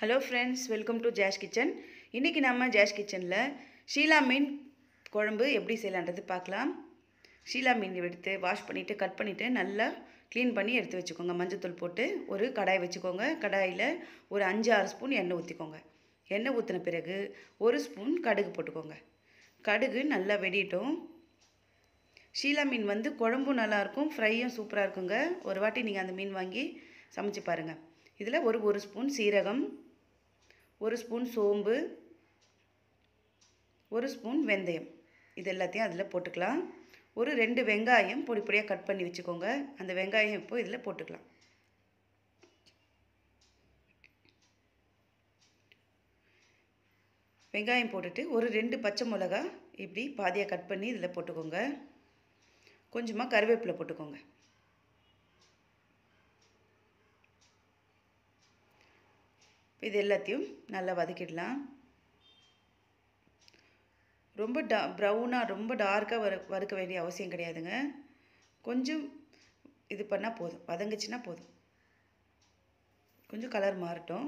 hello friends welcome to Jash kitchen இன்றைக்கி நம்ம Josh கிச்சனில் ஷீலா மீன் குழம்பு எப்படி செய்யலான்றது பார்க்கலாம் ஷீலா மீன் எடுத்து வாஷ் பண்ணிவிட்டு கட் பண்ணிவிட்டு நல்லா க்ளீன் பண்ணி எடுத்து வச்சுக்கோங்க மஞ்சத்தூள் போட்டு ஒரு கடாய் வச்சுக்கோங்க கடாயில் ஒரு அஞ்சு ஆறு ஸ்பூன் எண்ணெய் ஊற்றிக்கோங்க எண்ணெய் ஊற்றின பிறகு ஒரு ஸ்பூன் கடுகு போட்டுக்கோங்க கடுகு நல்லா வெடிட்டும் ஷீலா மீன் வந்து குழம்பும் நல்லாயிருக்கும் ஃப்ரையும் சூப்பராக இருக்குங்க ஒரு வாட்டி நீங்கள் அந்த மீன் வாங்கி சமைச்சு பாருங்கள் இதில் ஒரு ஒரு ஸ்பூன் சீரகம் ஒரு ஸ்பூன் சோம்பு ஒரு ஸ்பூன் வெந்தயம் இது எல்லாத்தையும் அதில் போட்டுக்கலாம் ஒரு ரெண்டு வெங்காயம் பொடி பொடியாக கட் பண்ணி வச்சுக்கோங்க அந்த வெங்காயம் இப்போ இதில் போட்டுக்கலாம் வெங்காயம் போட்டுட்டு ஒரு ரெண்டு பச்சை மிளகா இப்படி பாதியாக கட் பண்ணி இதில் போட்டுக்கோங்க கொஞ்சமாக கருவேப்பிலை போட்டுக்கோங்க இது எல்லாத்தையும் நல்லா வதக்கிடலாம் ரொம்ப டா ப்ரௌனாக ரொம்ப டார்க்காக வறு வறுக்க வேண்டிய அவசியம் கிடையாதுங்க கொஞ்சம் இது பண்ணால் போதும் வதங்குச்சுன்னா போதும் கொஞ்சம் கலர் மாறட்டும்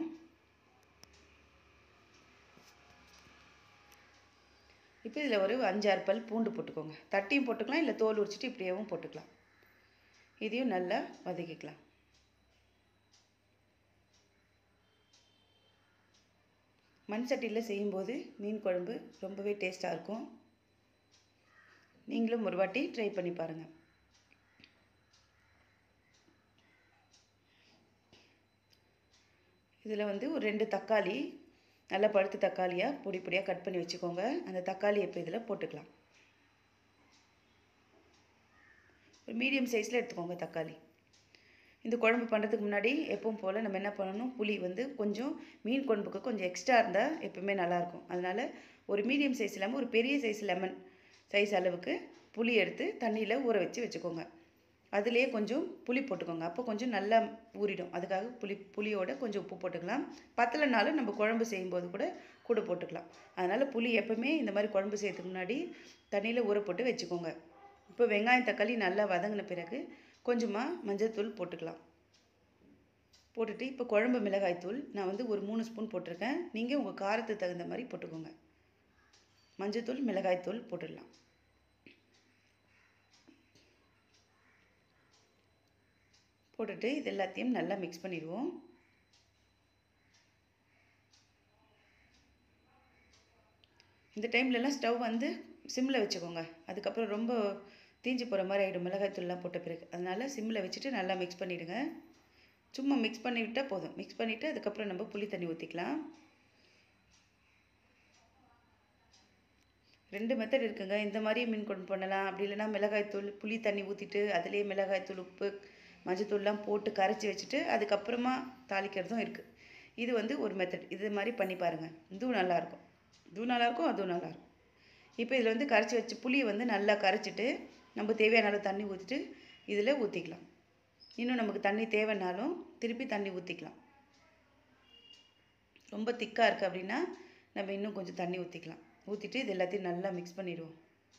இப்போ இதில் ஒரு அஞ்சாறு பல் பூண்டு போட்டுக்கோங்க தட்டியும் போட்டுக்கலாம் இல்லை தோல் உரிச்சிட்டு இப்படியேவும் போட்டுக்கலாம் இதையும் நல்லா வதக்கிக்கலாம் மண் சட்டியில் செய்யும்போது மீன் குழம்பு ரொம்பவே டேஸ்ட்டாக இருக்கும் நீங்களும் ஒரு வாட்டி ட்ரை பண்ணி பாருங்கள் இதில் வந்து ஒரு ரெண்டு தக்காளி நல்லா பழுத்து தக்காளியாக பொடி பொடியாக கட் பண்ணி வச்சுக்கோங்க அந்த தக்காளி இப்போ இதில் போட்டுக்கலாம் ஒரு மீடியம் சைஸில் எடுத்துக்கோங்க தக்காளி இந்த குழம்பு பண்ணுறதுக்கு முன்னாடி எப்பவும் போல் நம்ம என்ன பண்ணணும் புளி வந்து கொஞ்சம் மீன் குழம்புக்கு கொஞ்சம் எக்ஸ்ட்ரா இருந்தால் எப்பவுமே நல்லாயிருக்கும் அதனால் ஒரு மீடியம் சைஸ் இல்லாமல் ஒரு பெரிய சைஸ் லெமன் சைஸ் அளவுக்கு புளி எடுத்து தண்ணியில் ஊற வச்சு வச்சுக்கோங்க அதுலேயே கொஞ்சம் புளி போட்டுக்கோங்க அப்போ கொஞ்சம் நல்லா ஊறிடும் அதுக்காக புளி புளியோட கொஞ்சம் உப்பு போட்டுக்கலாம் பத்தலைனாலும் நம்ம குழம்பு செய்யும்போது கூட கூட போட்டுக்கலாம் அதனால் புளி எப்போவுமே இந்த மாதிரி குழம்பு செய்யறதுக்கு முன்னாடி தண்ணியில் ஊற போட்டு வச்சுக்கோங்க இப்போ வெங்காயம் தக்காளி நல்லா வதங்கின பிறகு கொஞ்சமாக மஞ்சள்தூள் போட்டுக்கலாம் போட்டுட்டு இப்போ குழம்பு மிளகாய் தூள் நான் வந்து ஒரு மூணு ஸ்பூன் போட்டிருக்கேன் நீங்கள் உங்கள் காரத்துக்கு தகுந்த மாதிரி போட்டுக்கோங்க மஞ்சள்தூள் மிளகாய் தூள் போட்டுடலாம் போட்டுட்டு இது எல்லாத்தையும் நல்லா மிக்ஸ் பண்ணிடுவோம் இந்த டைம்லலாம் ஸ்டவ் வந்து சிம்மில் வச்சுக்கோங்க அதுக்கப்புறம் ரொம்ப தீஞ்சு போகிற மாதிரி ஆகிடும் மிளகாய்த்தூள்லாம் போட்ட பிறகு அதனால் சிம்மில் வச்சுட்டு நல்லா மிக்ஸ் பண்ணிவிடுங்க சும்மா மிக்ஸ் பண்ணி விட்டால் போதும் மிக்ஸ் பண்ணிவிட்டு அதுக்கப்புறம் நம்ம புளி தண்ணி ஊற்றிக்கலாம் ரெண்டு மெத்தட் இருக்குங்க இந்த மாதிரி மீன் குழம்பு பண்ணலாம் அப்படி இல்லைன்னா மிளகாய்த்தூள் புளி தண்ணி ஊற்றிட்டு அதுலேயே மிளகாய்த்தூள் உப்பு மஞ்சத்தூள்லாம் போட்டு கரைச்சி வச்சுட்டு அதுக்கப்புறமா தாளிக்கிறதும் இருக்குது இது வந்து ஒரு மெத்தட் இது மாதிரி பண்ணி பாருங்கள் இதுவும் நல்லாயிருக்கும் இதுவும் நல்லாயிருக்கும் அதுவும் நல்லாயிருக்கும் இப்போ இதில் வந்து கரைச்சி வச்சு புளியை வந்து நல்லா கரைச்சிட்டு நம்ம தேவையான அளவு தண்ணி ஊற்றிட்டு இதில் ஊற்றிக்கலாம் இன்னும் நமக்கு தண்ணி தேவைன்னாலும் திருப்பி தண்ணி ஊற்றிக்கலாம் ரொம்ப திக்காக இருக்குது அப்படின்னா நம்ம இன்னும் கொஞ்சம் தண்ணி ஊற்றிக்கலாம் ஊற்றிட்டு இது எல்லாத்தையும் நல்லா மிக்ஸ் பண்ணிவிடுவோம்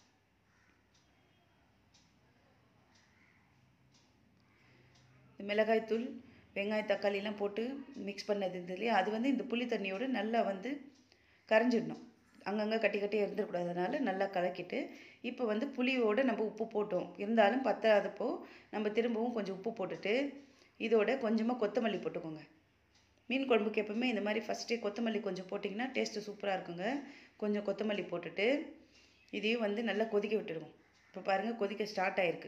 இந்த மிளகாய்த்தூள் வெங்காய தக்காளிலாம் போட்டு மிக்ஸ் பண்ணது இருந்தது இல்லையா அது வந்து இந்த புளி தண்ணியோடு நல்லா வந்து கரைஞ்சிடணும் அங்கங்கே கட்டி கட்டி இருந்துடக்கூடாது அதனால் நல்லா கலக்கிட்டு இப்போ வந்து புளியோடு நம்ம உப்பு போட்டோம் இருந்தாலும் பத்தாதப்போ நம்ம திரும்பவும் கொஞ்சம் உப்பு போட்டுட்டு இதோட கொஞ்சமாக கொத்தமல்லி போட்டுக்கோங்க மீன் குழம்புக்கு எப்பவுமே இந்த மாதிரி ஃபஸ்ட்டே கொத்தமல்லி கொஞ்சம் போட்டிங்கன்னா டேஸ்ட்டு சூப்பராக இருக்குங்க கொஞ்சம் கொத்தமல்லி போட்டுட்டு இதையும் வந்து நல்லா கொதிக்க விட்டுடுவோம் இப்போ பாருங்கள் கொதிக்க ஸ்டார்ட் ஆகிருக்கு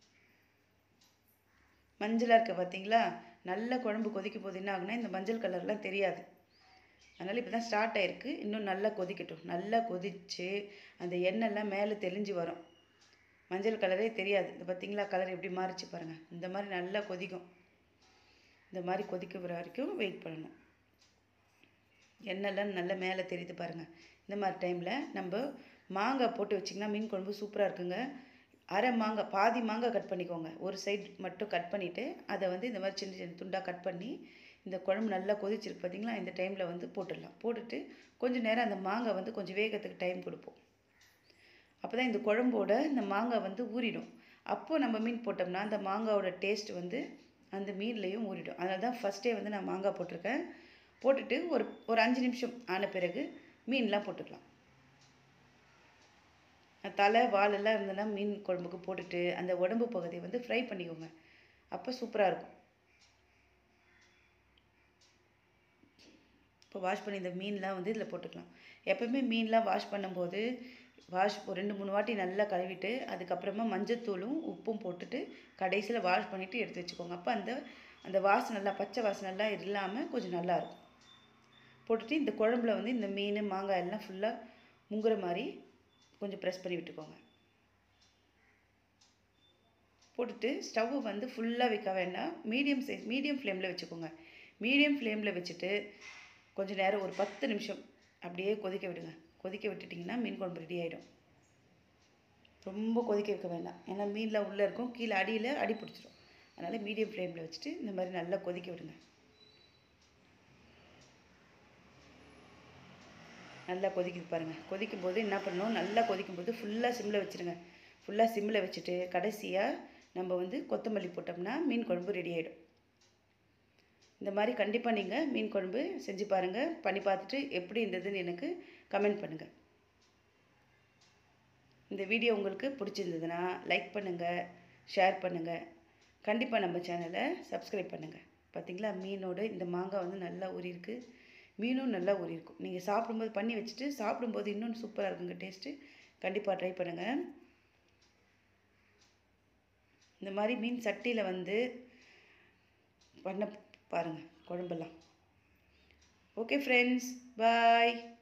மஞ்சளாக இருக்குது பார்த்தீங்களா நல்ல குழம்பு கொதிக்க போது என்ன ஆகுனா இந்த மஞ்சள் கலர்லாம் தெரியாது அதனால் இப்போ தான் ஸ்டார்ட் ஆகிருக்கு இன்னும் நல்லா கொதிக்கட்டும் நல்லா கொதித்து அந்த எண்ணெய்லாம் மேலே தெளிஞ்சு வரும் மஞ்சள் கலரே தெரியாது இது பார்த்தீங்களா கலர் எப்படி மாறிச்சு பாருங்கள் இந்த மாதிரி நல்லா கொதிக்கும் இந்த மாதிரி கொதிக்க வரைக்கும் வெயிட் பண்ணணும் எண்ணெய்லாம் நல்லா மேலே தெரியுது பாருங்கள் இந்த மாதிரி டைமில் நம்ம மாங்காய் போட்டு வச்சிங்கன்னா மீன் குழம்பு சூப்பராக இருக்குங்க அரை மாங்காய் பாதி மாங்காய் கட் பண்ணிக்கோங்க ஒரு சைடு மட்டும் கட் பண்ணிவிட்டு அதை வந்து இந்த மாதிரி சின்ன சின்ன துண்டாக கட் பண்ணி இந்த குழம்பு நல்லா கொதிச்சிருக்கு பார்த்தீங்களா இந்த டைமில் வந்து போட்டுடலாம் போட்டுட்டு கொஞ்சம் நேரம் அந்த மாங்காய் வந்து கொஞ்சம் வேகத்துக்கு டைம் கொடுப்போம் அப்போ தான் இந்த குழம்போட இந்த மாங்காய் வந்து ஊறிடும் அப்போது நம்ம மீன் போட்டோம்னா அந்த மாங்காவோட டேஸ்ட் வந்து அந்த மீன்லேயும் ஊறிடும் அதனால தான் ஃபஸ்ட்டே வந்து நான் மாங்காய் போட்டிருக்கேன் போட்டுட்டு ஒரு ஒரு அஞ்சு நிமிஷம் ஆன பிறகு மீன்லாம் போட்டுக்கலாம் தலை வாலெல்லாம் இருந்ததுன்னா மீன் குழம்புக்கு போட்டுட்டு அந்த உடம்பு பகுதியை வந்து ஃப்ரை பண்ணிக்கோங்க அப்போ சூப்பராக இருக்கும் இப்போ வாஷ் பண்ணி இந்த மீன்லாம் வந்து இதில் போட்டுக்கலாம் எப்போவுமே மீன்லாம் வாஷ் பண்ணும்போது வாஷ் ஒரு ரெண்டு மூணு வாட்டி நல்லா கழுவிட்டு அதுக்கப்புறமா மஞ்சத்தூளும் உப்பும் போட்டுட்டு கடைசியில் வாஷ் பண்ணிவிட்டு எடுத்து வச்சுக்கோங்க அப்போ அந்த அந்த வாசனைலாம் பச்சை வாசனைலாம் இல்லாமல் கொஞ்சம் நல்லாயிருக்கும் போட்டுட்டு இந்த குழம்புல வந்து இந்த மீன் மாங்காய் எல்லாம் ஃபுல்லாக முங்குற மாதிரி கொஞ்சம் ப்ரெஸ் பண்ணி விட்டுக்கோங்க போட்டுட்டு ஸ்டவ்வை வந்து ஃபுல்லாக வைக்க வேண்டாம் மீடியம் சைஸ் மீடியம் ஃப்ளேமில் வச்சுக்கோங்க மீடியம் ஃப்ளேமில் வச்சுட்டு கொஞ்சம் நேரம் ஒரு பத்து நிமிஷம் அப்படியே கொதிக்க விடுங்க கொதிக்க விட்டுட்டிங்கன்னா மீன் குழம்பு ரெடி ஆகிடும் ரொம்ப கொதிக்க வைக்க வேண்டாம் ஏன்னா மீனில் உள்ளே இருக்கும் கீழே அடியில் அடி பிடிச்சிரும் அதனால் மீடியம் ஃப்ளேமில் வச்சுட்டு இந்த மாதிரி நல்லா கொதிக்க விடுங்க நல்லா கொதிக்குது பாருங்கள் கொதிக்கும் போது என்ன பண்ணணும் நல்லா கொதிக்கும் போது ஃபுல்லாக சிம்மில் வச்சுருங்க ஃபுல்லாக சிம்மில் வச்சுட்டு கடைசியாக நம்ம வந்து கொத்தமல்லி போட்டோம்னா மீன் குழம்பு ரெடி ஆகிடும் இந்த மாதிரி கண்டிப்பாக நீங்கள் மீன் குழம்பு செஞ்சு பாருங்கள் பண்ணி பார்த்துட்டு எப்படி இருந்ததுன்னு எனக்கு கமெண்ட் பண்ணுங்கள் இந்த வீடியோ உங்களுக்கு பிடிச்சிருந்ததுன்னா லைக் பண்ணுங்கள் ஷேர் பண்ணுங்கள் கண்டிப்பாக நம்ம சேனலை சப்ஸ்கிரைப் பண்ணுங்கள் பார்த்தீங்களா மீனோட இந்த மாங்காய் வந்து நல்லா ஊறியிருக்கு மீனும் நல்லா ஊறியிருக்கும் நீங்கள் சாப்பிடும்போது பண்ணி வச்சுட்டு சாப்பிடும்போது இன்னும் சூப்பராக இருக்குங்க டேஸ்ட்டு கண்டிப்பாக ட்ரை பண்ணுங்கள் இந்த மாதிரி மீன் சட்டியில் வந்து பண்ண பாருங்கள் குழம்பெல்லாம் ஓகே ஃப்ரெண்ட்ஸ் பாய்